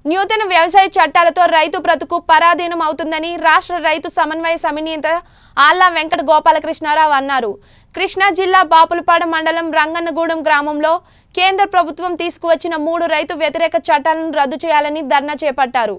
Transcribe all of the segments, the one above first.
నూతన వ్యవసాయ చట్టాలతో రైతు బ్రతుకు పరాధీనం అవుతుందని రాష్ట్ర రైతు సమన్వయ సమినేత ఆల్లా వెంకట గోపాలకృష్ణారావు అన్నారు కృష్ణా జిల్లా బాపులపాడ మండలం రంగన్నగూడెం గ్రామంలో కేంద్ర ప్రభుత్వం తీసుకువచ్చిన మూడు రైతు వ్యతిరేక చట్టాలను రద్దు చేయాలని ధర్నా చేపట్టారు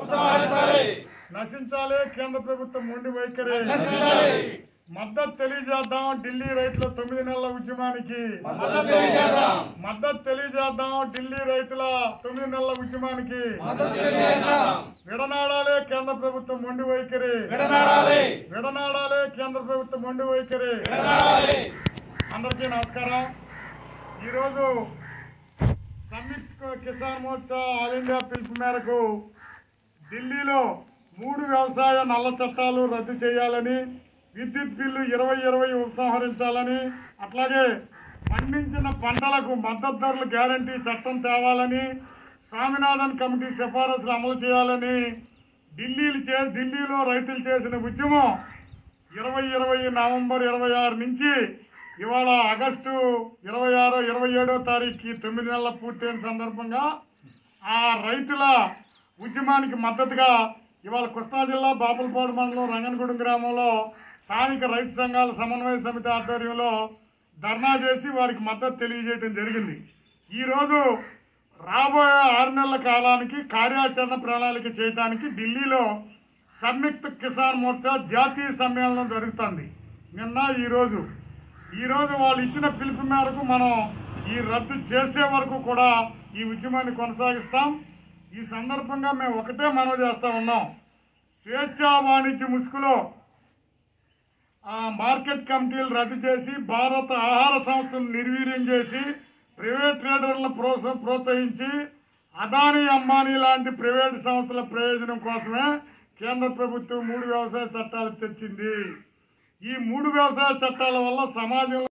నశించాలి కేంద్ర ప్రభుత్వం మొండి వైఖరి మద్దతు తెలియజేద్దాం ఢిల్లీ రైతుల తొమ్మిది నెలల ఉద్యమానికి మద్దతు తెలియజేద్దాం ఢిల్లీ రైతుల తొమ్మిది నెలల ఉద్యమానికి విడనాడాలి కేంద్ర ప్రభుత్వం మొండి వైఖరి విడనాడాలి కేంద్ర ప్రభుత్వం మొండి వైఖరి అందరికీ నమస్కారం ఈరోజు సంయుక్త కిసాన్ మోర్చా ఆల్ ఇండియా పిలుపు మేరకు ఢిల్లీలో మూడు వ్యవసాయ నల్ల చట్టాలు రద్దు చేయాలని విద్యుత్ బిల్లు ఇరవై ఇరవై ఉపసంహరించాలని అట్లాగే పండించిన పంటలకు మద్దతు ధరలు గ్యారంటీ చట్టం తేవాలని స్వామినాథన్ కమిటీ సిఫారసులు అమలు చేయాలని ఢిల్లీలు చే ఢిల్లీలో రైతులు చేసిన ఉద్యమం ఇరవై ఇరవై నవంబర్ ఇరవై ఆరు నుంచి ఇవాళ ఆగస్టు ఇరవై ఆరో ఇరవై ఏడో తారీఖుకి తొమ్మిది నెలల పూర్తయిన సందర్భంగా ఆ రైతుల ఉద్యమానికి మద్దతుగా ఇవాళ కృష్ణా జిల్లా బాపులపాడు మండలం రంగనగూడెం గ్రామంలో స్థానిక రైతు సంఘాల సమన్వయ సమితి ఆధ్వర్యంలో ధర్నా చేసి వారికి మద్దతు తెలియజేయడం జరిగింది ఈరోజు రాబోయే ఆరు నెలల కాలానికి కార్యాచరణ ప్రణాళిక చేయడానికి ఢిల్లీలో సంయుక్త కిసాన్ మోర్చా జాతీయ సమ్మేళనం జరుగుతుంది నిన్న ఈరోజు ఈరోజు వాళ్ళు ఇచ్చిన పిలుపు మేరకు మనం ఈ రద్దు చేసే వరకు కూడా ఈ ఉద్యమాన్ని కొనసాగిస్తాం ఈ సందర్భంగా మేము ఒకటే మనవి చేస్తా ఉన్నాం స్వేచ్ఛా వాణిజ్య ముసుగులో ఆ మార్కెట్ కమిటీలు రద్దు చేసి భారత ఆహార సంస్థను నిర్వీర్యం చేసి ప్రైవేట్ ట్రేడర్లను ప్రోత్స ప్రోత్సహించి అదానీ అంబానీ లాంటి ప్రైవేట్ సంస్థల ప్రయోజనం కోసమే కేంద్ర ప్రభుత్వం మూడు వ్యవసాయ చట్టాలు తెచ్చింది ఈ మూడు వ్యవసాయ చట్టాల వల్ల సమాజంలో